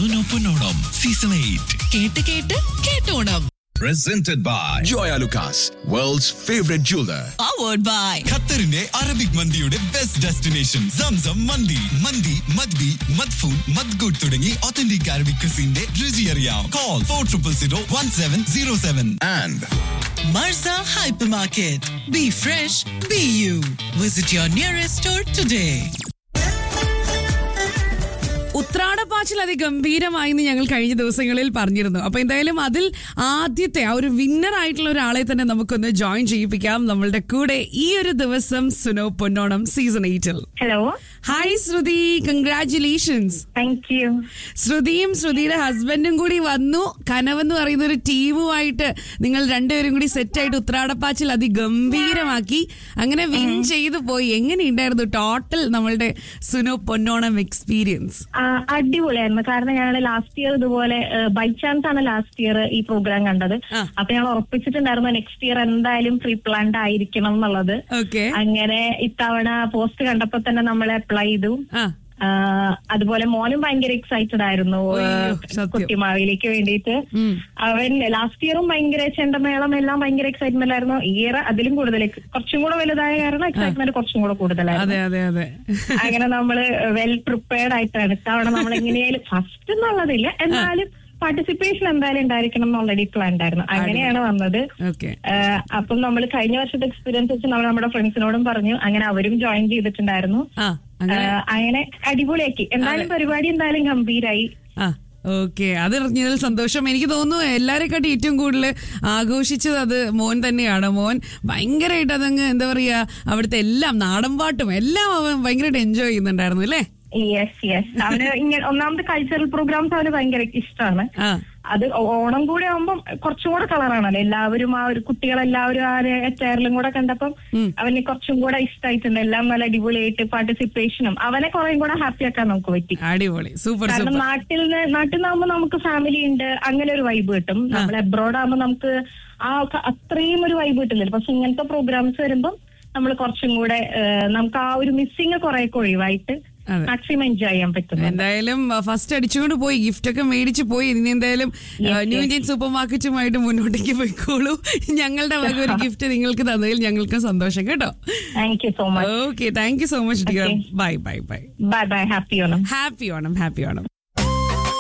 Suno Ponnonam season eight കേട്ട് കേട്ട് കേട്ടോണം Presented by Joya Lucas, world's favorite jeweler. Powered by ഖത്തറിന്റെ അറബിക് മന്തിയുടെ ബെസ്റ്റ് ഡെസ്റ്റിനേഷൻ സംസം മന്തി മന്തി മദ്ബി മദ്ഫൂൻ മദ്ഗുഡ് തുടങ്ങി ഒത്തന്റിക് അറബിക് ക്രിസിന്റെ രുചി അറിയാം call four triple zero one seven zero seven And Marza hypermarket be fresh be you visit your nearest store today ഉത്രാടപ്പാച്ചിൽ അതിഗംഭീരമായി എന്ന് ഞങ്ങൾ കഴിഞ്ഞ ദിവസങ്ങളിൽ പറഞ്ഞിരുന്നു അപ്പൊ എന്തായാലും അതിൽ ആദ്യത്തെ ആ ഒരു വിന്നർ ആയിട്ടുള്ള ഒരാളെ തന്നെ നമുക്കൊന്ന് ജോയിൻ ചെയ്യിപ്പിക്കാം നമ്മളുടെ കൂടെ ഈ ഒരു ദിവസം സുനോ പൊന്നോണം സീസൺ എയ്റ്റിൽ hello hi Shruthi congratulations thank you ശ്രുതിയും ശ്രുതിയുടെ ഹസ്ബൻഡും കൂടി വന്നു കനവെന്ന് പറയുന്ന ഒരു ടീമുമായിട്ട് നിങ്ങൾ രണ്ടുപേരും കൂടി സെറ്റായിട്ട് ഉത്രാടപ്പാച്ചിൽ അതിഗംഭീരമാക്കി അങ്ങനെ വിൻ ചെയ്തു പോയി എങ്ങനെയുണ്ടായിരുന്നു ടോട്ടൽ നമ്മളുടെ സുനോ പൊന്നോണം എക്സ്പീരിയൻസ് അടിപൊളിയായിരുന്നു കാരണം ഞങ്ങൾ ലാസ്റ്റ് ഇയർ ഇതുപോലെ ബൈ ചാൻസ് ആണ് ലാസ്റ്റ് ഇയർ ഈ പ്രോഗ്രാം കണ്ടത് ആ. അപ്പൊ ഞങ്ങൾ ഉറപ്പിച്ചിട്ടുണ്ടായിരുന്നു നെക്സ്റ്റ് ഇയർ എന്തായാലും പ്രീ പ്ലാൻഡ് ആയിരിക്കണം എന്നുള്ളത് ഓക്കെ അങ്ങനെ ഇത്തവണ പോസ്റ്റ് കണ്ടപ്പോ തന്നെ നമ്മൾ അപ്ലൈ ചെയ്തു ആ ആ, അതുപോലെ മോനും ഭയങ്കര എക്സൈറ്റഡ് ആയിരുന്നു അയ്യോ, ആ, സത്യം. കുട്ടിമാവിലേക്ക് വേണ്ടിയിട്ട് ഉം. അവൻ ലാസ്റ്റ് ഇയറും ഭയങ്കര ചെണ്ടമേളം എല്ലാം ഭയങ്കര എക്സൈറ്റ്മെന്റ് ആയിരുന്നു ഈ ഇയർ അതിലും കൂടുതൽ കുറച്ചും കൂടെ വലുതായ കാരണം എക്സൈറ്റ്മെന്റ് കുറച്ചും കൂടെ കൂടുതലായിരുന്നു അതെ അതെ അതെ അങ്ങനെ നമ്മള് വെൽ പ്രിപ്പയർഡ് ആയിട്ടാണ് ഇത്തവണ നമ്മൾ എങ്ങനെയായാലും ഫസ്റ്റ് എന്നുള്ളതില്ല എന്നാലും പാർട്ടിസിപ്പേഷൻ എന്തായാലും ഉണ്ടായിരിക്കണം എന്ന് ഓൾറെഡി പ്ലാൻ ഉണ്ടായിരുന്നു അങ്ങനെയാണ് വന്നത് ഓക്കെ ആഹ് അപ്പം നമ്മൾ കഴിഞ്ഞ വർഷത്തെ എക്സ്പീരിയൻസ് വെച്ച് നമ്മൾ നമ്മുടെ ഫ്രണ്ട്സിനോടും പറഞ്ഞു അങ്ങനെ അവരും ജോയിൻ ചെയ്തിട്ടുണ്ടായിരുന്നു ആ അങ്ങനെ ആഹ് അങ്ങനെ അടിപൊളിയാക്കി എന്തായാലും പരിപാടി എന്തായാലും ഗംഭീരായി ആ ഓക്കെ അതറിഞ്ഞതിൽ സന്തോഷം എനിക്ക് തോന്നുന്നു എല്ലാരെക്കാട്ടി ഏറ്റവും കൂടുതൽ ആഘോഷിച്ചത് അത് മോൻ തന്നെയാണ് മോൻ ഭയങ്കരമായിട്ട് അതങ്ങ് എന്താ പറയാ അവിടുത്തെ എല്ലാം നാടൻ പാട്ടും എല്ലാം അവൻ ഭയങ്കരമായിട്ട് എൻജോയ് ചെയ്യുന്നുണ്ടായിരുന്നു അല്ലേ യെസ് യെസ് അവന് ഇങ്ങനെ ഒന്നാമത് കൾച്ചറൽ പ്രോഗ്രാംസ് അവന് ഭയങ്കര ഇഷ്ടമാണ് ആ അത് ഓണം കൂടെ ആവുമ്പം കുറച്ചും കൂടെ കളറാണല്ലോ എല്ലാവരും ആ ഒരു കുട്ടികളെല്ലാവരും ആ ഒരു ചേരലും കൂടെ കണ്ടപ്പം അവന് കുറച്ചും കൂടെ ഇഷ്ടമായിട്ടുണ്ട് എല്ലാം നല്ല അടിപൊളിയായിട്ട് പാർട്ടിസിപ്പേഷനും അവനെ കുറേം കൂടെ ഹാപ്പി ആക്കാൻ നമുക്ക് പറ്റി അടിപൊളി സൂപ്പർ കാരണം സൂപ്പർ നാട്ടിൽ നിന്ന് നാട്ടിൽ നിന്നാകുമ്പോൾ നമുക്ക് ഫാമിലി ഉണ്ട് അങ്ങനെ ഒരു വൈബ് കിട്ടും നമ്മൾ അബ്രോഡ് ആകുമ്പോൾ നമുക്ക് ആ ക- അത്രയും ഒരു വൈബ് കിട്ടില്ലല്ലോ പക്ഷെ ഇങ്ങനത്തെ പ്രോഗ്രാംസ് വരുമ്പോൾ നമ്മൾ കുറച്ചും കൂടെ ഏഹ്, നമുക്ക് ആ ഒരു മിസ്സിങ് കുറെ ഒഴിവായിട്ട് അതെ. മാക്സിമം എൻജോയ് ചെയ്യാൻ പറ്റുന്നു എന്തായാലും ഫസ്റ്റ് അടിച്ചുകൊണ്ട് പോയി ഗിഫ്റ്റ് ഒക്കെ മേടിച്ച് പോയി ഇനി എന്തായാലും ന്യൂ ഇന്ത്യൻ സൂപ്പർ മാർക്കറ്റുമായിട്ട് മുന്നോട്ടേക്ക് പോയിക്കോളൂ ഞങ്ങളുടെ വക ഒരു ഗിഫ്റ്റ് നിങ്ങൾക്ക് തന്നതിൽ ഞങ്ങൾക്ക് സന്തോഷം കേട്ടോ thank you so much okay thank you so much dear Okay. Bye bye bye bye bye happy Onam happy Onam happy Onam